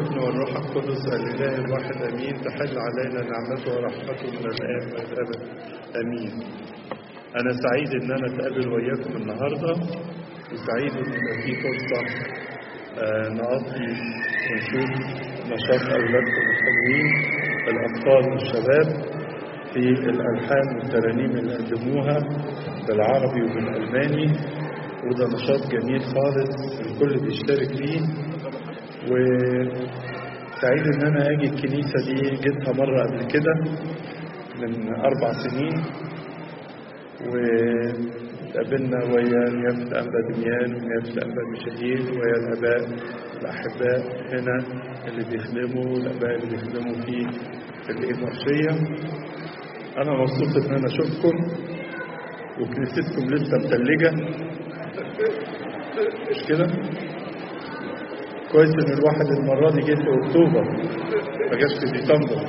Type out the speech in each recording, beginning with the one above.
والابن والروح القدس الإله الواحد أمين تحل علينا نعمته ورحمته من الآن والأبد أمين أنا سعيد إن أنا أتقابل وياكم النهاردة وسعيد إن يبقى في فرصة آه، نقضي ونشوف نشاط أولادكم الحلوين الأطفال والشباب في الألحان والترانيم اللي قدموها بالعربي وبالألماني وده نشاط جميل خالص الكل بيشترك فيه وسعيد ان انا اجي الكنيسه دي جيتها مره قبل كده من اربع سنين وقابلنا ويا نيافة أنبا دميان ونيافة أنبا مشاهير ويا الآباء الأحباء هنا اللي بيخدموا الآباء اللي بيخدموا في الإبرشية أنا مبسوط إن أنا أشوفكم وكنيستكم لسه متلجة مش كده؟ كويس ان الواحد المرة دي جه في اكتوبر ما جاش في ديسمبر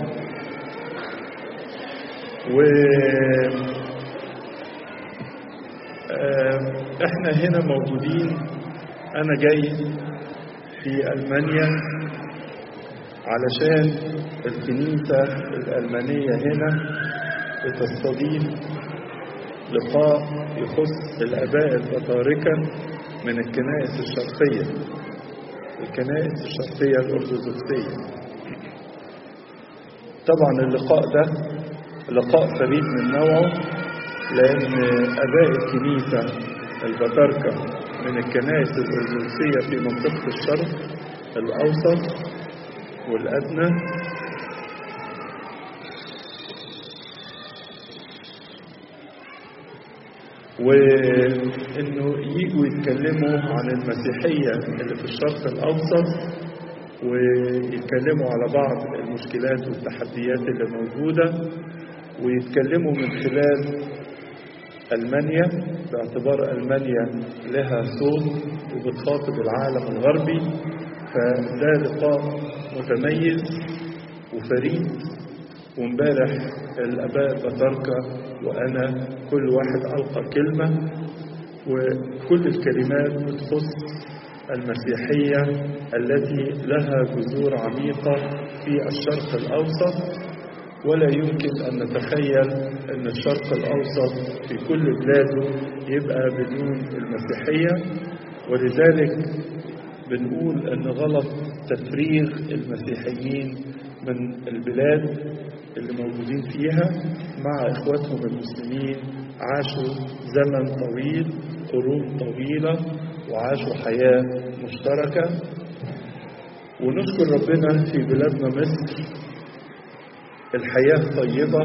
و آه، احنا هنا موجودين انا جاي في المانيا علشان الكنيسة الألمانية هنا بتستضيف لقاء يخص الآباء البطاركة من الكنائس الشرقية الكنائس الشرقية الأرثوذكسية طبعا اللقاء ده لقاء فريد من نوعه لأن أباء الكنيسة البطاركة من الكنائس الأرثوذكسية في منطقة الشرق الأوسط والأدنى وانه يجوا يتكلموا عن المسيحيه اللي في الشرق الاوسط ويتكلموا على بعض المشكلات والتحديات اللي موجوده ويتكلموا من خلال المانيا باعتبار المانيا لها صوت وبتخاطب العالم الغربي فده لقاء متميز وفريد وامبارح الاباء بطاركه وانا كل واحد القى كلمه وكل الكلمات بتخص المسيحيه التي لها جذور عميقه في الشرق الاوسط ولا يمكن ان نتخيل ان الشرق الاوسط في كل بلاده يبقى بدون المسيحيه ولذلك بنقول ان غلط تفريغ المسيحيين من البلاد اللي موجودين فيها مع اخواتهم المسلمين عاشوا زمن طويل قرون طويلة وعاشوا حياة مشتركة ونشكر ربنا في بلادنا مصر الحياة طيبة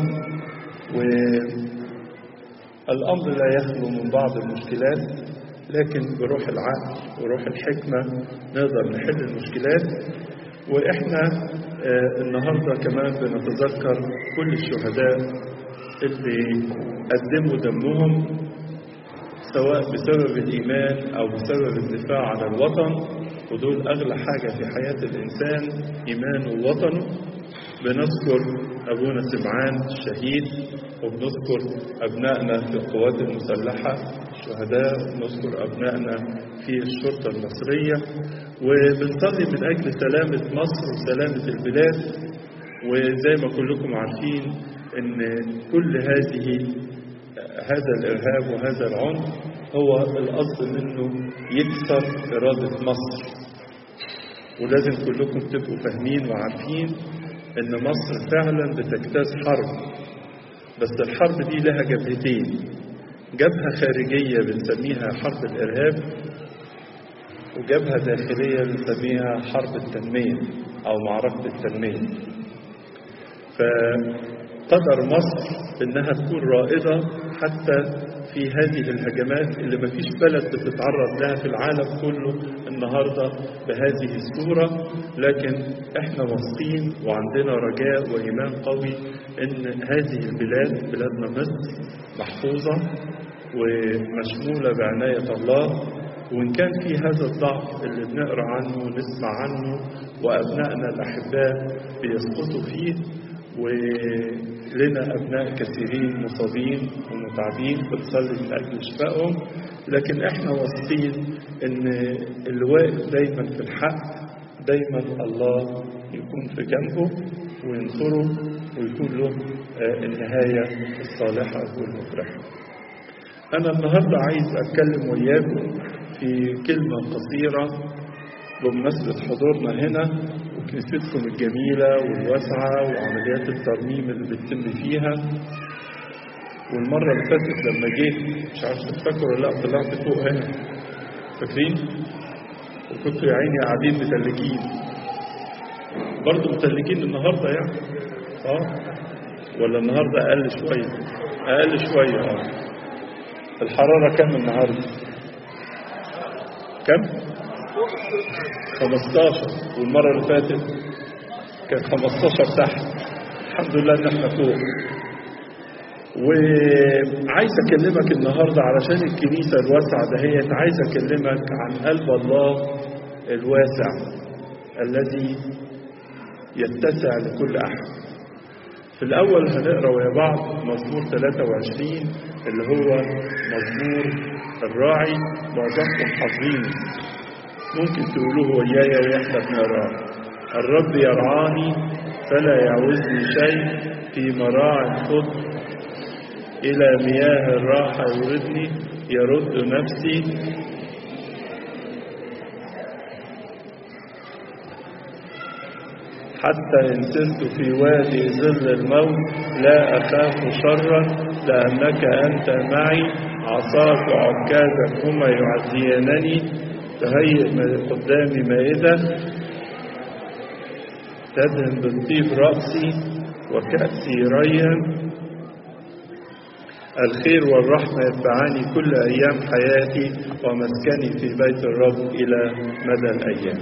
والأمر لا يخلو من بعض المشكلات لكن بروح العقل وروح الحكمة نقدر نحل المشكلات وإحنا آه النهاردة كمان بنتذكر كل الشهداء اللي قدموا دمهم سواء بسبب الإيمان أو بسبب الدفاع عن الوطن ودول أغلى حاجة في حياة الإنسان إيمانه ووطنه بنذكر أبونا سمعان الشهيد وبنذكر أبنائنا في القوات المسلحة الشهداء وبنذكر أبنائنا في الشرطة المصرية وبنصلي من أجل سلامة مصر وسلامة البلاد وزي ما كلكم عارفين أن كل هذه هذا الإرهاب وهذا العنف هو القصد منه يكسر إرادة مصر ولازم كلكم تبقوا فاهمين وعارفين ان مصر فعلا بتجتاز حرب بس الحرب دي لها جبهتين جبهة خارجية بنسميها حرب الإرهاب وجبهة داخلية بنسميها حرب التنمية أو معركة التنمية فقدر مصر إنها تكون رائدة حتى في هذه الهجمات اللي مفيش بلد بتتعرض لها في العالم كله النهاردة بهذه الصورة لكن احنا واثقين وعندنا رجاء وإيمان قوي ان هذه البلاد بلادنا مصر محفوظة ومشمولة بعناية الله وإن كان في هذا الضعف اللي بنقرأ عنه ونسمع عنه وأبنائنا الأحباء بيسقطوا فيه ولنا أبناء كثيرين مصابين ومتعبين بنصلي من أجل شفائهم لكن إحنا واثقين إن اللي واقف دايما في الحق دايما الله يكون في جنبه وينصره ويكون له النهاية الصالحة والمفرحة أنا النهاردة عايز أتكلم وياكم في كلمة قصيرة بمناسبة حضورنا هنا وكنيستكم الجميلة والواسعة وعمليات الترميم اللي بتتم فيها والمرة اللي فاتت لما جيت مش عارف تفتكروا ولا لا طلعت فوق هنا فاكرين؟ وكنتوا يا عيني قاعدين متلجين برضه متلجين النهارده يعني اه ولا النهارده اقل شويه اقل شويه اه الحراره كام النهارده كام 15 والمره اللي فاتت كان 15 تحت الحمد لله ان احنا فوق وعايز اكلمك النهارده علشان الكنيسه الواسعه دهيت عايز اكلمك عن قلب الله الواسع الذي يتسع لكل احد في الاول هنقرا ويا بعض مزمور 23 اللي هو مزمور الراعي معظمكم حافظينه ممكن تقولوه ويايا واحنا بنقراه الرب يرعاني فلا يعوزني شيء في مراع خضر إلى مياه الراحة يوردني يرد نفسي حتى إن سرت في وادي ظل الموت لا أخاف شرا لأنك أنت معي عصاك وعكازك هما يعزيانني تهيئ قدامي مائدة تدهن بالطيب رأسي وكأسي ريا الخير والرحمة يتبعاني كل أيام حياتي ومسكني في بيت الرب إلى مدى الأيام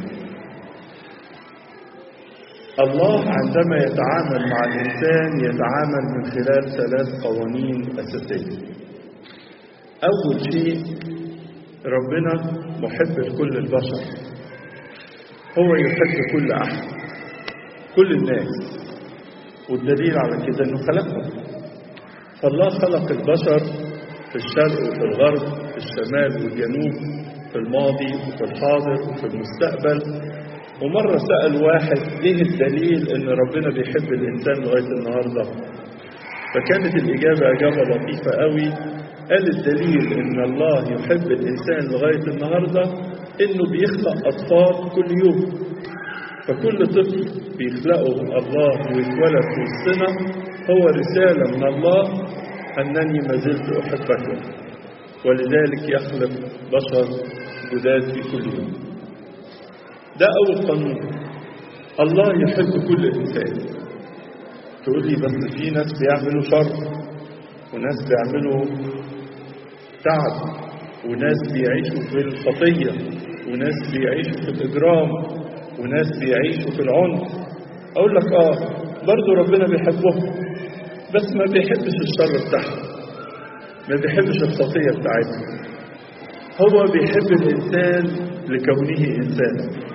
الله عندما يتعامل مع الإنسان يتعامل من خلال ثلاث قوانين أساسية أول شيء ربنا محب لكل البشر هو يحب كل أحد كل الناس والدليل على كده أنه خلقهم فالله خلق البشر في الشرق وفي الغرب في الشمال والجنوب في الماضي وفي الحاضر وفي المستقبل ومرة سأل واحد ايه الدليل ان ربنا بيحب الانسان لغاية النهاردة فكانت الاجابة اجابة لطيفة قوي قال الدليل ان الله يحب الانسان لغاية النهاردة انه بيخلق اطفال كل يوم فكل طفل بيخلقه الله ويتولد في وسطنا هو رسالة من الله أنني ما زلت أحبكم ولذلك يخلق بشر جداد في كل يوم ده أول قانون الله يحب كل إنسان تقول لي بس في ناس بيعملوا شر وناس بيعملوا تعب وناس بيعيشوا في الخطية وناس بيعيشوا في الإجرام وناس بيعيشوا في العنف أقول لك آه برضو ربنا بيحبهم بس ما بيحبش الشر بتاعهم ما بيحبش الخطية بتاعتهم هو بيحب الإنسان لكونه إنسانا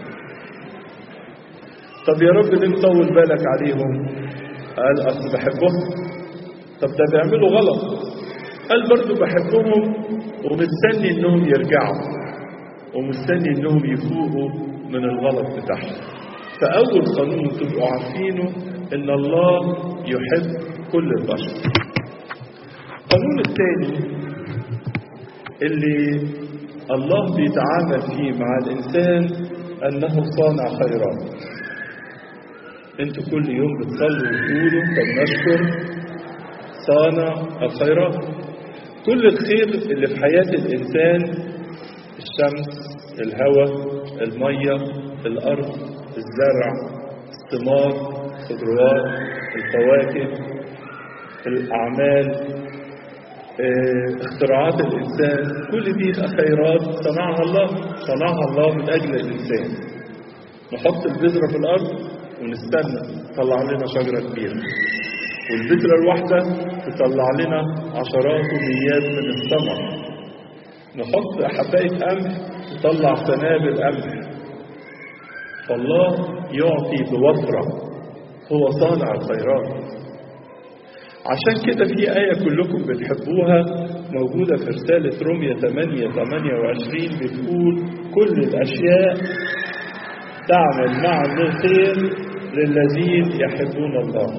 طب يا رب ليه مطول بالك عليهم قال أصل بحبهم طب ده بيعملوا غلط قال برضو بحبهم ومستني إنهم يرجعوا ومستني إنهم يفوقوا من الغلط بتاعهم فأول قانون تبقوا عارفينه إن الله يحب كل البشر القانون الثاني اللي الله بيتعامل فيه مع الإنسان أنه صانع خيرات انتوا كل يوم بتصلوا وتقولوا فلنشكر صانع الخيرات كل الخير اللي في حياة الإنسان الشمس الهواء المية الأرض الزرع الثمار الخضروات الفواكه الأعمال اه، اختراعات الإنسان كل دي خيرات صنعها الله صنعها الله من أجل الإنسان نحط البذرة في الأرض ونستنى تطلع لنا شجرة كبيرة والبذرة الواحدة تطلع لنا عشرات ومئات من الثمر نحط حباية قمح تطلع سنابل قمح فالله يعطي بوفرة هو صانع الخيرات عشان كده في آية كلكم بتحبوها موجودة في رسالة رومية 8 28 بتقول كل الأشياء تعمل معا للخير للذين يحبون الله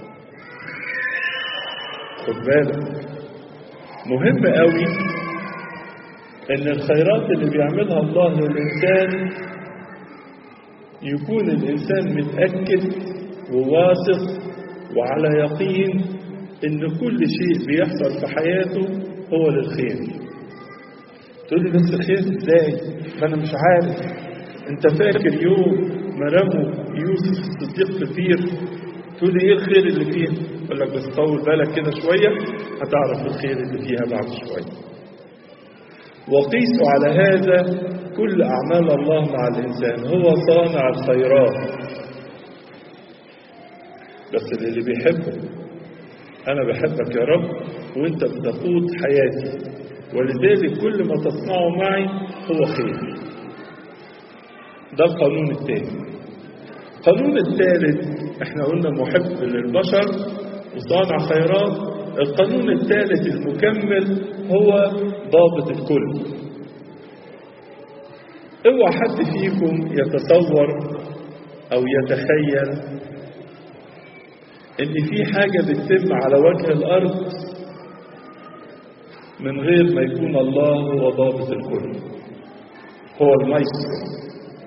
خد بالك مهم قوي ان الخيرات اللي بيعملها الله للانسان يكون الانسان متاكد وواثق وعلى يقين ان كل شيء بيحصل في حياته هو للخير تقول لي بس خير ازاي ما انا مش عارف انت فاكر يوم ما رموا يوسف الصديق في البير تقول لي ايه الخير اللي فيها اقول لك بس طول بالك كده شويه هتعرف الخير اللي فيها بعد شويه وقيسوا على هذا كل اعمال الله مع الانسان هو صانع الخيرات بس اللي بيحبه انا بحبك يا رب وانت بتقود حياتي ولذلك كل ما تصنعه معي هو خير ده القانون الثاني القانون الثالث احنا قلنا محب للبشر وصانع خيرات القانون الثالث المكمل هو ضابط الكل اوعى حد فيكم يتصور او يتخيل ان في حاجة بتتم على وجه الارض من غير ما يكون الله هو ضابط الكل هو المايسترو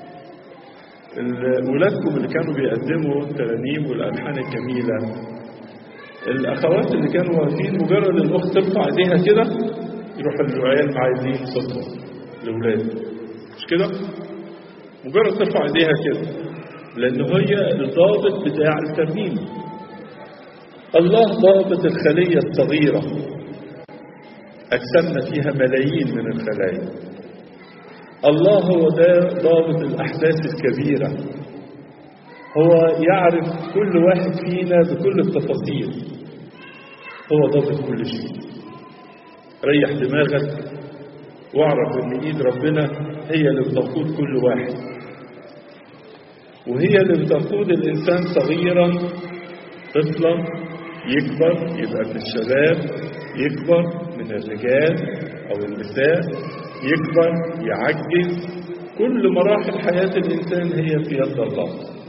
ولادكم اللي كانوا بيقدموا الترانيم والالحان الجميله الاخوات اللي كانوا واقفين مجرد الاخت ترفع ايديها كده يروح العيال معايزين صوتهم الاولاد مش كده مجرد ترفع ايديها كده لان هي الضابط بتاع الترنيم الله ضابط الخليه الصغيره اجسامنا فيها ملايين من الخلايا الله هو ده ضابط الأحداث الكبيرة هو يعرف كل واحد فينا بكل التفاصيل هو ضابط كل شيء ريح دماغك واعرف ان ايد ربنا هي اللي بتقود كل واحد وهي اللي بتقود الانسان صغيرا طفلا يكبر يبقى من الشباب يكبر من الرجال او النساء يكبر يعجز كل مراحل حياة الإنسان هي في يد الله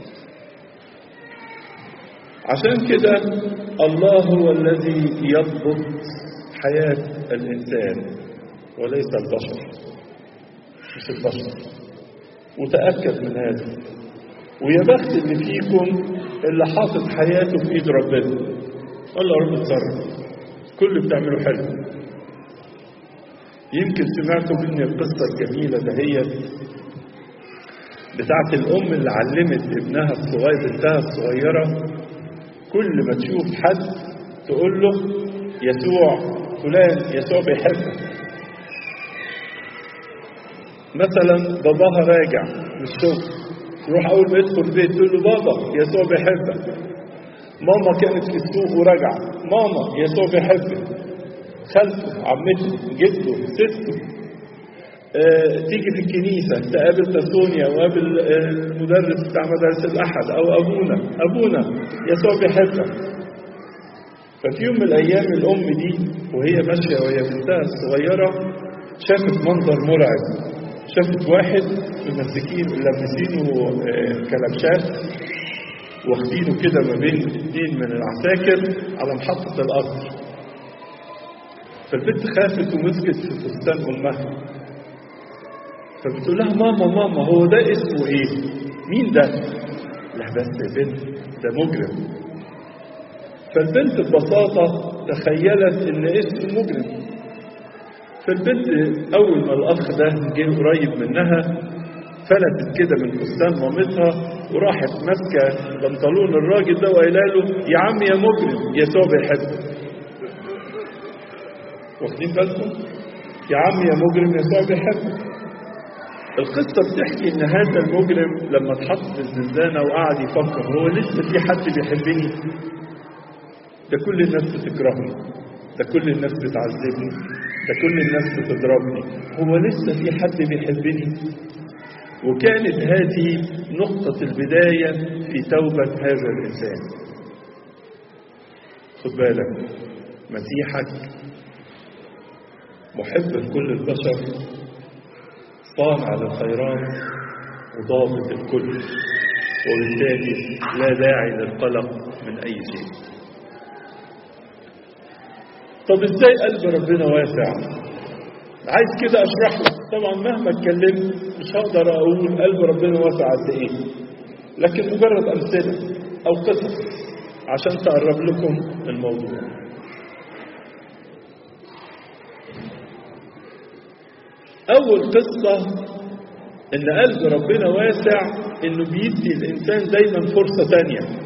عشان كده الله هو الذي يضبط حياة الإنسان وليس البشر مش البشر وتأكد من هذا ويا بخت اللي فيكم اللي حاطط حياته في ايد ربنا قال له رب اتصرف كل اللي بتعمله حلو يمكن سمعتوا مني القصة الجميلة دهيت بتاعت الأم اللي علمت ابنها الصغير بنتها الصغيرة كل ما تشوف حد تقول له يسوع فلان يسوع بيحبك مثلا باباها راجع من الشغل يروح أول ما يدخل البيت تقول له بابا يسوع بيحبك ماما كانت في السوق وراجعة ماما يسوع بيحبك خالته عمته جده سته آه، تيجي في الكنيسة تقابل تسونيا وقابل آه، المدرس بتاع مدارس الأحد أو أبونا أبونا يسوع بيحبك ففي يوم من الأيام الأم دي وهي ماشية وهي بنتها الصغيرة شافت منظر مرعب شافت واحد ممسكين لابسينه آه، كلبشات واخدينه كده ما بين اثنين من العساكر على محطة القطر فالبنت خافت ومسكت في فستان امها فبتقول لها ماما ماما هو ده اسمه ايه مين ده لا بس يا بنت ده مجرم فالبنت ببساطة تخيلت ان اسمه مجرم فالبنت اول ما الاخ ده جه قريب منها فلتت كده من فستان مامتها وراحت ماسكه بنطلون الراجل ده وقايله له يا عم يا مجرم يسوع بيحبك واخدين بالكم يا عم يا مجرم يسوع بيحبك القصة بتحكي إن هذا المجرم لما اتحط في الزنزانة وقعد يفكر هو لسه في حد بيحبني؟ ده كل الناس بتكرهني، ده كل الناس بتعذبني، ده كل الناس بتضربني، هو لسه في حد بيحبني؟ وكانت هذه نقطة البداية في توبة هذا الإنسان. خد بالك مسيحك محب لكل البشر صانع للخيرات وضابط الكل وبالتالي لا داعي للقلق من أي شيء طب ازاي قلب ربنا واسع عايز كده اشرح لك طبعا مهما اتكلمت مش هقدر اقول قلب ربنا واسع قد ايه لكن مجرد امثله او قصص عشان تقرب لكم الموضوع اول قصه ان قلب ربنا واسع انه بيدي الانسان دايما فرصه تانيه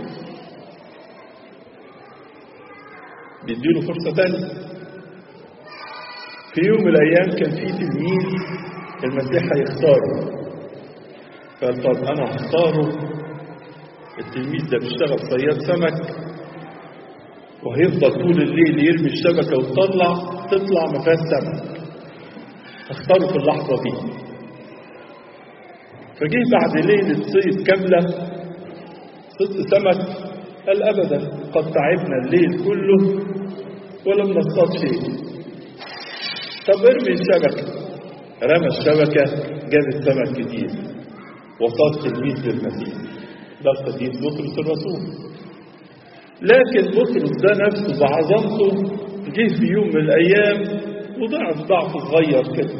بيديله فرصه تانيه في يوم من الايام كان في تلميذ المسيح هيختاره قال طب انا هختاره التلميذ ده بيشتغل صياد سمك وهيفضل طول الليل يرمي الشبكه وتطلع تطلع ما فيهاش سمك اختاره في اللحظه دي فجه بعد ليله صيد كامله صيد سمك قال ابدا قد تعبنا الليل كله ولم نصطاد شيء طب ارمي الشبكة رمى الشبكة جاب السمك كتير وصاد تلميذ للمسيح ده القديس بطرس الرسول لكن بطرس ده نفسه بعظمته جه في يوم من الأيام وضعف ضعف صغير كده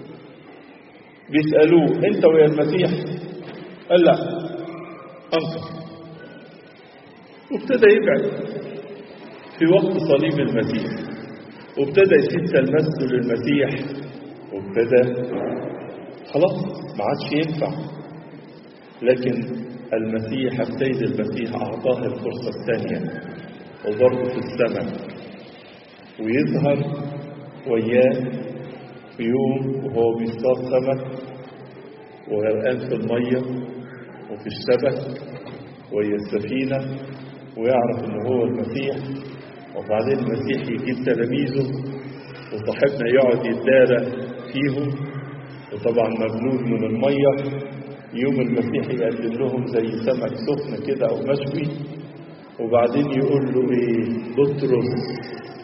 بيسألوه أنت ويا المسيح قال لا أنكر وابتدى يبعد في وقت صليب المسيح وابتدى يسيب تلمسه للمسيح وابتدى خلاص ما عادش ينفع لكن المسيح السيد المسيح أعطاه الفرصة الثانية وبرضه في السماء ويظهر وياه في يوم وهو بيصطاد سمك وغرقان في المية وفي الشبك وهي السفينة ويعرف ان هو المسيح وبعدين المسيح يجيب تلاميذه وصاحبنا يقعد يتدارى فيهم وطبعا مبلول من المية يوم المسيح يقدم لهم زي سمك سخن كده او مشوي وبعدين يقول له ايه بطرس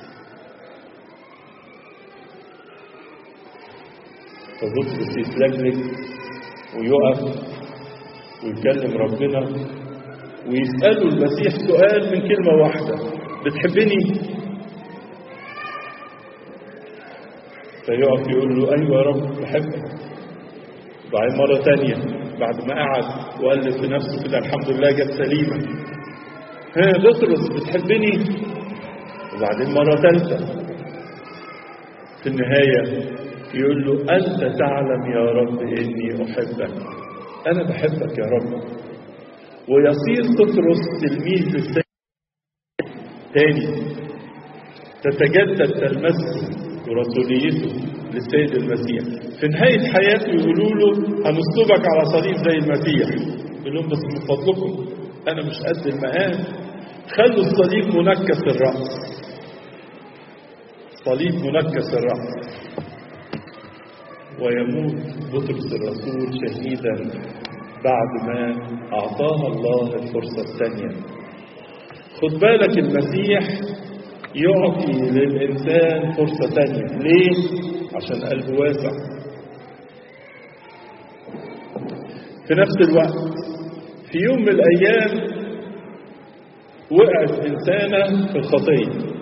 فبطرس يتلجلج ويقف ويكلم ربنا ويسأله المسيح سؤال من كلمة واحدة بتحبني فيقف يقول له أيوة يا رب بحبك بعدين مرة تانية بعد ما قعد وقال في نفسه كده الحمد لله جت سليمة ها بطرس بتحبني وبعدين مرة ثالثة في النهاية يقول له أنت تعلم يا رب إني أحبك أنا بحبك يا رب ويصير بطرس تلميذ للسيد تاني تتجدد تلمسه ورسوليته للسيد المسيح في نهاية حياته يقولوا له هنصلبك على صليب زي المسيح يقول لهم بس من فضلكم أنا مش قد المقام خلوا الصليب منكس الرأس صليب منكس الرأس ويموت بطرس الرسول شهيدا بعد ما أعطاها الله الفرصة الثانية خد بالك المسيح يعطي للإنسان فرصة ثانية ليه؟ عشان قلبه واسع في نفس الوقت في يوم من الأيام وقعت إنسانة في الخطية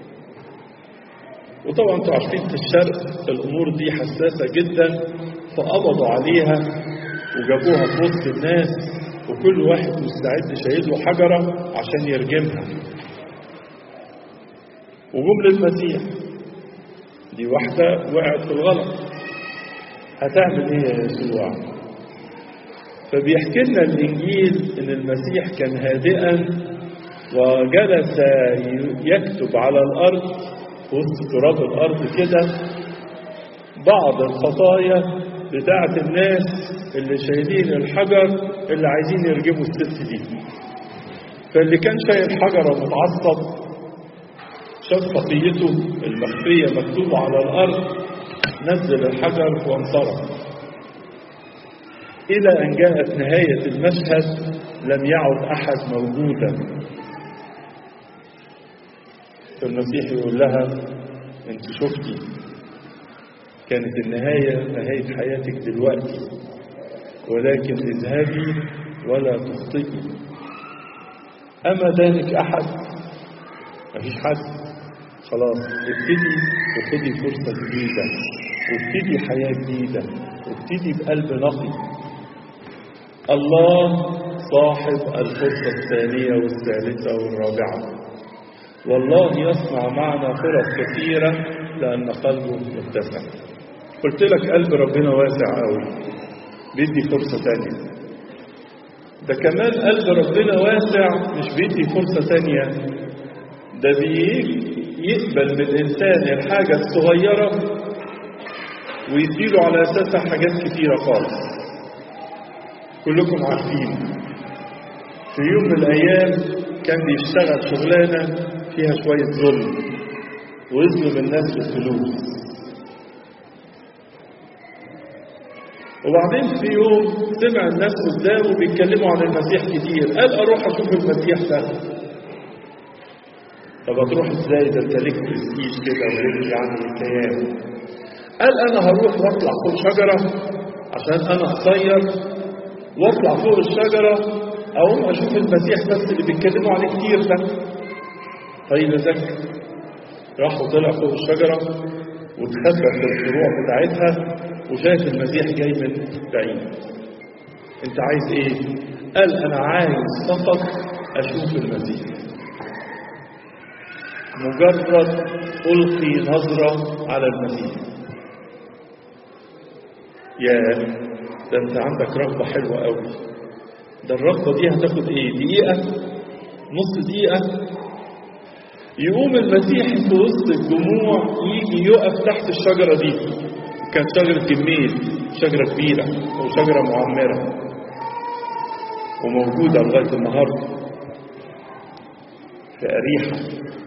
وطبعا انتوا عارفين في الشرق الأمور دي حساسة جدا فقبضوا عليها وجابوها في وسط الناس وكل واحد مستعد شايل له حجرة عشان يرجمها وجم للمسيح دي واحدة وقعت في الغلط هتعمل ايه يا يسوع فبيحكي لنا الإنجيل إن المسيح كان هادئا وجلس يكتب على الأرض وسط تراب الأرض كده بعض الخطايا بتاعة الناس اللي شايلين الحجر اللي عايزين يرجموا الست دي فاللي كان شايل حجرة متعصب شاف خطيته المخفية مكتوبة على الأرض نزل الحجر وانصرف إلى أن جاءت نهاية المشهد لم يعد أحد موجودا فالمسيح يقول لها أنت شفتي كانت النهاية نهاية حياتك دلوقتي ولكن اذهبي ولا تخطئي أما دانك أحد مفيش حد خلاص ابتدي وخدي فرصة جديدة وابتدي حياة جديدة وابتدي بقلب نقي الله صاحب الفرصة الثانية والثالثة والرابعة والله يصنع معنا فرص كثيرة لأن قلبه متسع قلت لك قلب ربنا واسع قوي بيدي فرصة تانية ده كمان قلب ربنا واسع مش بيدي فرصة تانية ده بيجي يقبل من الإنسان الحاجة الصغيرة ويديله على أساسها حاجات كتيرة خالص كلكم عارفين في يوم من الأيام كان بيشتغل شغلانة فيها شوية ظلم ويظلم الناس بالفلوس وبعدين في يوم سمع الناس قدامه بيتكلموا عن المسيح كتير قال اروح اشوف المسيح ده طب هتروح ازاي ده انت ليك برستيج كده وليك يعني كيان قال انا هروح واطلع فوق شجره عشان انا قصير واطلع فوق الشجره اقوم اشوف المسيح بس اللي بيتكلموا عليه كتير ده طيب يا زكي راح وطلع فوق الشجره واتخبى في الفروع بتاعتها وشايف المسيح جاي من بعيد انت عايز ايه قال انا عايز فقط اشوف المسيح مجرد القي نظرة على المسيح يا ده انت عندك رغبة حلوة قوي ده الرغبة دي هتاخد ايه دقيقة نص دقيقة يقوم المسيح في وسط الجموع يجي يقف تحت الشجرة دي كانت شجرة جميل شجرة كبيرة وشجرة معمرة وموجودة لغاية النهاردة في أريحة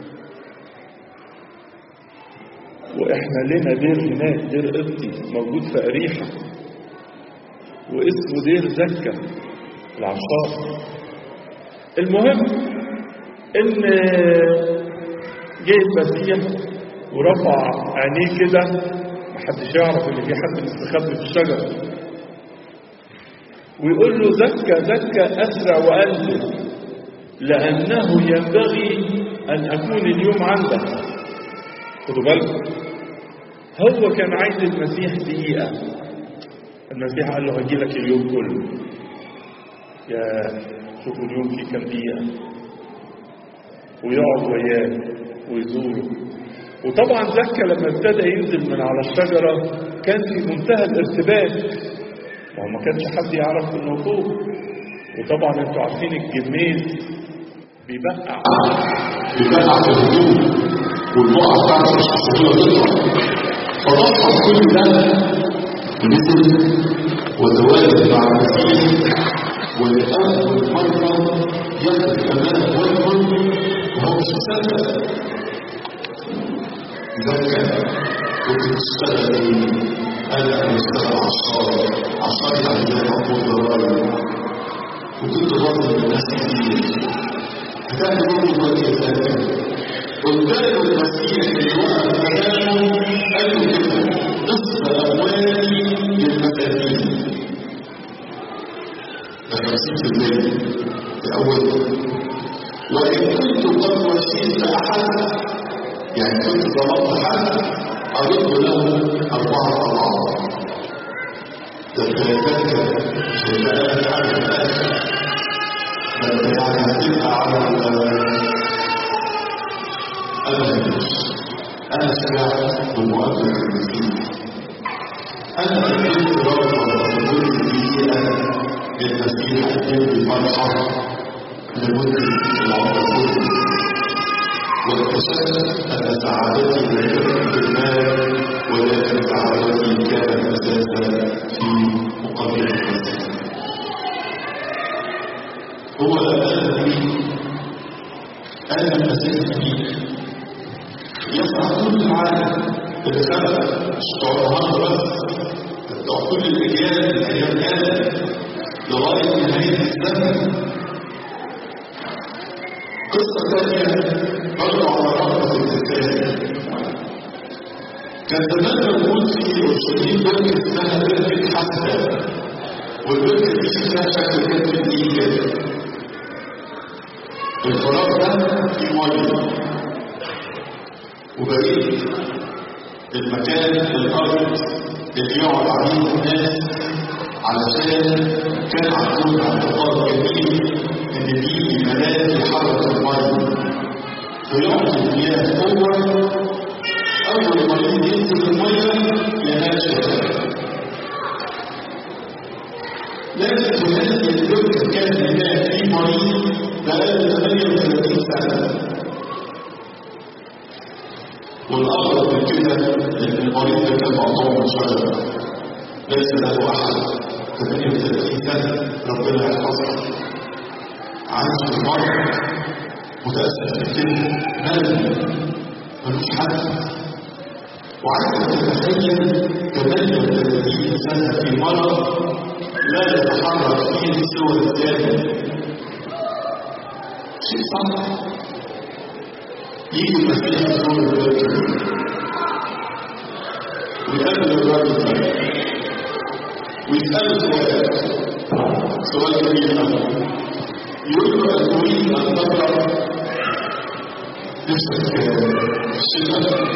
وإحنا لنا دير هناك دير قبطي موجود في أريحة واسمه دير زكا العشار المهم إن جه المسيح ورفع عينيه كده محدش يعرف ان في حد مستخبي في الشجره ويقول له زكى زكى اسرع وانزل لانه ينبغي ان اكون اليوم عندك خدوا بالكم هو كان عايز المسيح دقيقه المسيح قال له هجي لك اليوم كله يا شوفوا اليوم فيه كام دقيقه ويقعد وياه ويزوره وطبعا زكا لما ابتدى ينزل من على الشجرة كان في منتهى الارتباك ما ما كانش حد يعرف انه فوق وطبعا انتوا عارفين الجميز بيبقع بيبقع في الهدوم والبقعة بتاعته مش مستحيلة تطلع فضحى كل ده نزل وتواجد مع المسيح ولأول مرة يقف أمام وجهه وهو مش مصدق زكى كنت بتشتغل ايه؟ قال انا بشتغل عشار عشار يعني زي ما اقول ضرائب وكنت بظلم الناس كتير هتعمل ايه دلوقتي يا زكى؟ قلت له المسيح اللي وقف مكانه قال له كده نصف اموالي للمساكين ده 50% في اول وان كنت قد وشيت احد يعني كنت ظلمت حد أرد له أربعة أضعاف تتذكر شيئات على الآخر بل يعني هتبقى على أنا أنا سمعت بمؤثر المسيح أنا أكيد رغبة وجود دقيقة للمسيح أكيد بفرحة لمدة العمر كله واكتشفت أن سعادتي ليست في المال ولكن سعادتي كانت أساسا في مقابل المسيح هو الذي أنا المسيح فيك يسعى كل العالم بالخلق مش بتوع النهارده بس بتوع كل الأجيال من أيام آدم لغاية نهاية الزمن قصة ثانية برضه على رغبة الإنسان كان زمان موجود في أورشليم بلد اسمها بلد حسنة والبركة دي شكلها شكل كتف الإيد كده الفراغ ده فيه مية وبقيت المكان الأرض اللي يقعد عليه الناس علشان كان عندهم اعتقاد جميل إن دي ملاذ لحركة المية فيعطي المياه قوة أول ما ينزل المية ينال شفاء لكن في هذه البركة كان هناك في مريض بقاله 38 سنة والأغرب من كده إن المريض ده كان مقطوع من شجرة ليس له أحد 38 سنة ربنا يحفظه عايش في المرض متأسف بالكلمة مالي ملوش حد وعايزك تتخيل 38 سنة في مرض لا يتحرك فيه سوى الزيادة شيء صعب يجي المسيح يزور البلد ويقابل الراجل ده ويسأله سؤال سؤال جميل قوي يقول له أن تريد أن تقرأ نفسك في الشتاء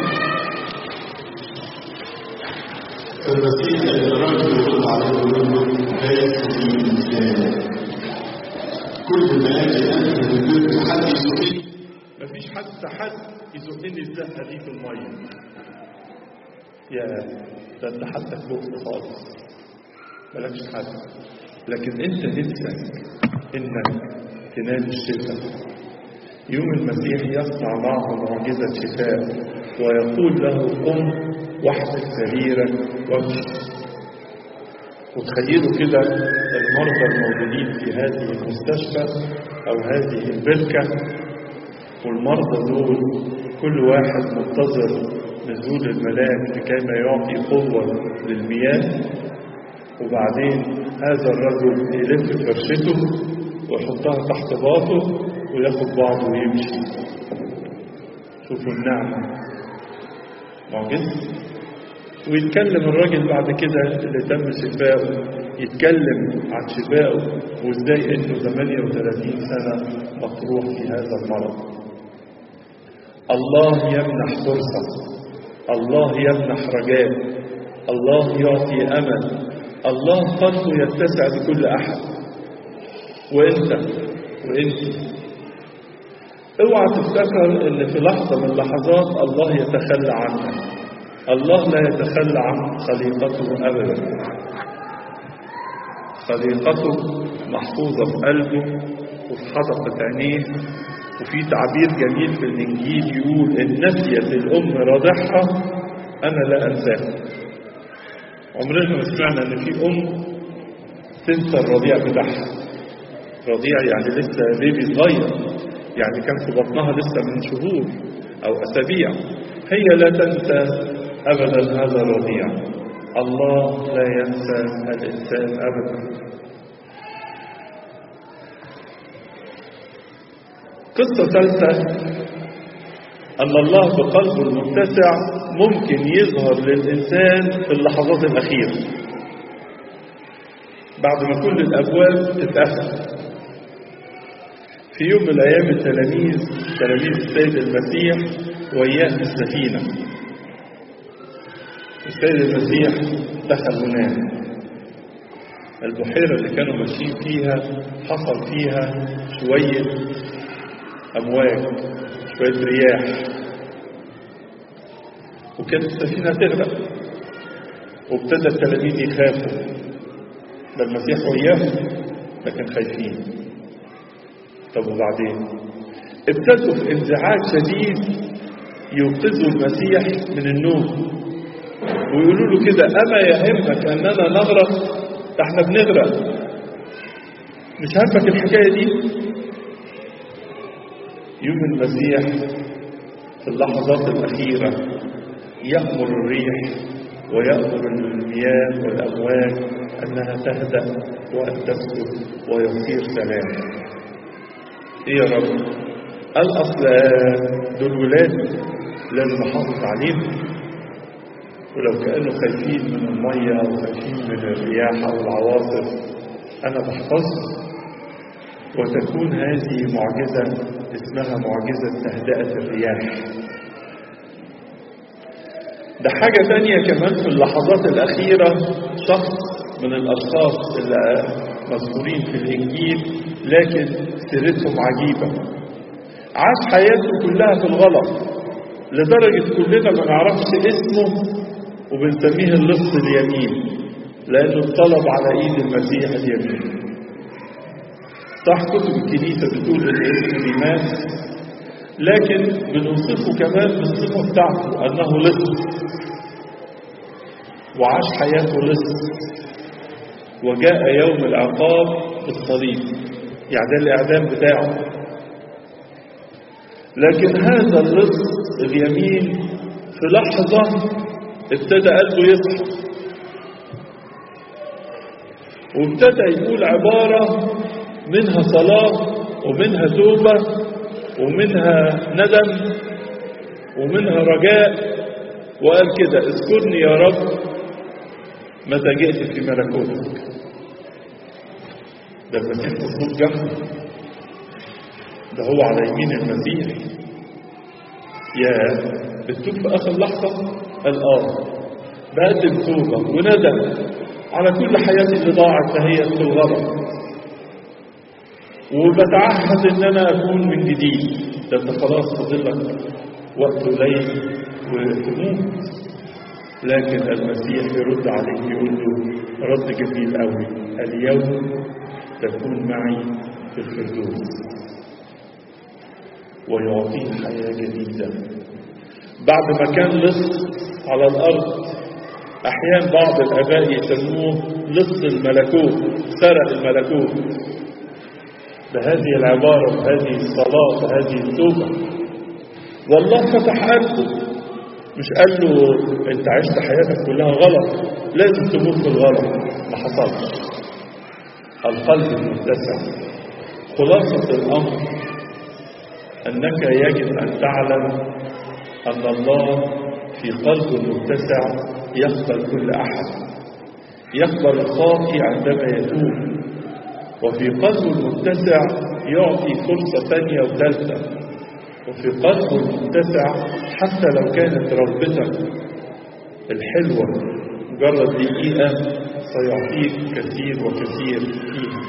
فالمسيح الراجل يقول عليه يقول له ليس في إنسان كل ما يجي أنت من البيت حد يسوقني مفيش حتى حد يزقني الزقه دي في الميه يا ده انت حتى فوق خالص مالكش حد لكن انت نفسك انك تنال الشفاء يوم المسيح يصنع معه معجزة شفاء ويقول له قم واحمل سريرك وامشي وتخيلوا كده المرضى الموجودين في هذه المستشفى او هذه البركة والمرضى دول كل واحد منتظر نزول الملاك لكيما يعطي قوة للمياه وبعدين هذا الرجل يلف فرشته ويحطها تحت باطه وياخد بعضه ويمشي شوفوا النعمة معجزة ويتكلم الراجل بعد كده اللي تم شفائه يتكلم عن شفائه وازاي انه 38 سنة مطروح في هذا المرض الله يمنح فرصة الله يمنح رجاء الله يعطي أمل الله قلبه يتسع لكل أحد وانت وانت اوعى تفتكر ان في لحظة من اللحظات الله يتخلى عنك الله لا يتخلى عن خليقته أبدا خليقته محفوظة في قلبه وفي حدقة عينيه وفي تعبير جميل في الإنجيل يقول إن نسيت الأم رضعها أنا لا أنساها عمرنا ما سمعنا إن في أم تنسى الرضيع بتاعها رضيع يعني لسه بيبي صغير يعني كان في بطنها لسه من شهور أو أسابيع هي لا تنسى أبدا هذا الرضيع الله لا ينسى الإنسان أبدا قصة ثالثة أن الله بقلبه المتسع ممكن يظهر للإنسان في اللحظات الأخيرة بعد ما كل الأبواب تتقفل في يوم من الأيام التلاميذ تلاميذ السيد المسيح وإياه في السفينة السيد المسيح دخل هناك البحيرة اللي كانوا ماشيين فيها حصل فيها شوية أمواج شوية رياح وكانت السفينة تغرق وابتدى التلاميذ يخافوا ده المسيح وياهم لكن خايفين طب وبعدين ابتدوا في انزعاج شديد يوقظوا المسيح من النوم ويقولوا له كده أما يهمك أننا نغرق ده احنا بنغرق مش همك الحكاية دي يوم المسيح في اللحظات الأخيرة يأمر الريح ويأمر المياه والأمواج أنها تهدأ وأن تسكت ويصير سلام إيه يا رب قال أصل دول ولاد لازم أحافظ عليهم ولو كانوا خايفين من المية أو خايفين من الرياح أو العواصف أنا بحفظه وتكون هذه معجزة اسمها معجزة تهدئة الرياح ده حاجة تانية كمان في اللحظات الأخيرة شخص من الأشخاص اللي مذكورين في الإنجيل لكن سيرتهم عجيبة عاش حياته كلها في الغلط لدرجة كلنا ما نعرفش اسمه وبنسميه اللص اليمين لأنه اتطلب على إيد المسيح اليمين صح كتب الكنيسة بتقول إن اسمه ديماس لكن بنوصفه كمان بالصفة بتاعته أنه لص وعاش حياته لص وجاء يوم العقاب بالصليب يعني ده الإعدام بتاعه لكن هذا اللص اليمين في لحظة ابتدى قلبه يصحى وابتدى يقول عبارة منها صلاة ومنها توبة ومنها ندم ومنها رجاء وقال كده اذكرني يا رب متى جئت في ملكوتك ده المسيح مظبوط جنبه ده هو على يمين المسيح يا بتتوب في اخر لحظه قال اه بقدم توبه وندم على كل حياتي اللي ضاعت دهيت في الغلط وبتعهد ان انا اكون من جديد ده انت خلاص فاضل لك وقت قليل وتموت لكن المسيح يرد عليه يقول له رد جميل قوي اليوم تكون معي في الفردوس ويعطيه حياة جديدة بعد ما كان لص على الأرض أحيانا بعض الآباء يسموه لص الملكوت سرق الملكوت بهذه العبارة بهذه الصلاة بهذه التوبة والله فتح قلبه مش قال له انت عشت حياتك كلها غلط لازم تموت في الغلط ما حصلش القلب المتسع خلاصة الأمر أنك يجب أن تعلم أن الله في قلب متسع يقبل كل أحد يقبل الخاطي عندما يتوب وفي قلب متسع يعطي فرصة ثانية وثالثة وفي قلب متسع حتى لو كانت رغبتك الحلوة مجرد دقيقة سيعطيك كثير وكثير فيها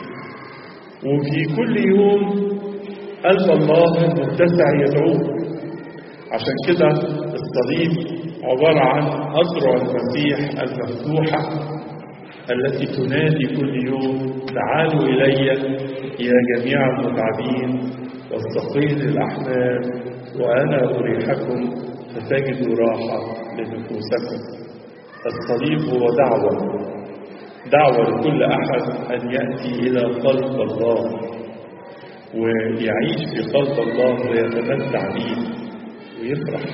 وفي كل يوم قلب الله المتسع يدعوك عشان كده الصليب عبارة عن أذرع المسيح المفتوحة التي تنادي كل يوم تعالوا إلي يا جميع المتعبين والثقيل الأحمال وأنا أريحكم فتجدوا راحة لنفوسكم الصليب هو دعوة دعوة لكل أحد أن يأتي إلى قلب الله ويعيش في قلب الله ويتمتع به ويفرح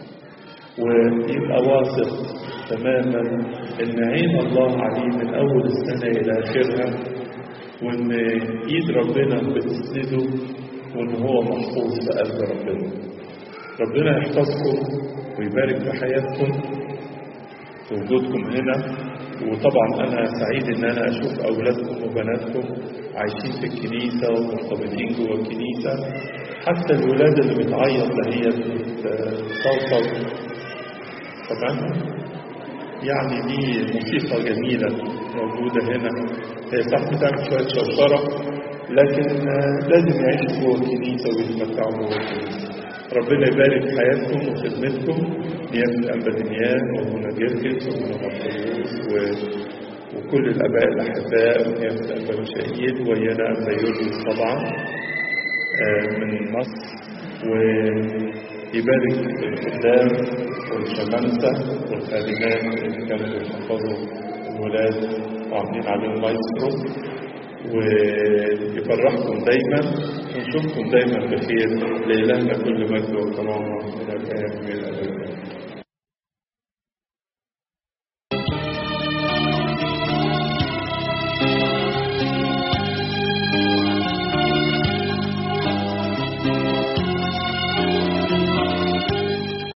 ويبقى واثق تماما ان عين الله عليه من اول السنه الى اخرها وان ايد ربنا بتسنده وان هو محفوظ في قلب ربنا ربنا يحفظكم ويبارك في حياتكم في وجودكم هنا وطبعا انا سعيد ان انا اشوف اولادكم وبناتكم عايشين في الكنيسه ومرتبطين جوه الكنيسه حتى الولاد اللي بتعيط هي بتصوصو تمام يعني دي موسيقى جميلة موجودة هنا هي صح بتعمل شوية شوشرة لكن لازم يعيشوا جوه الكنيسة ويتمتعوا جوه الكنيسة ربنا يبارك في حياتكم وخدمتكم نيابة الأنبادينيان ومنى جرجس ومنى مطروس و... وكل الآباء الأحباء ونيابة الأنبا مشاهير ويانا أنبا يوسف طبعا من مصر ويبارك الخدام والشمامسة والخادمات اللي كانوا بيحفظوا الولاد وعاملين عليهم مايسترو ويفرحكم دايما ونشوفكم دايما بخير لإلهنا كل مجد وكرامة إلى الآن من الأبد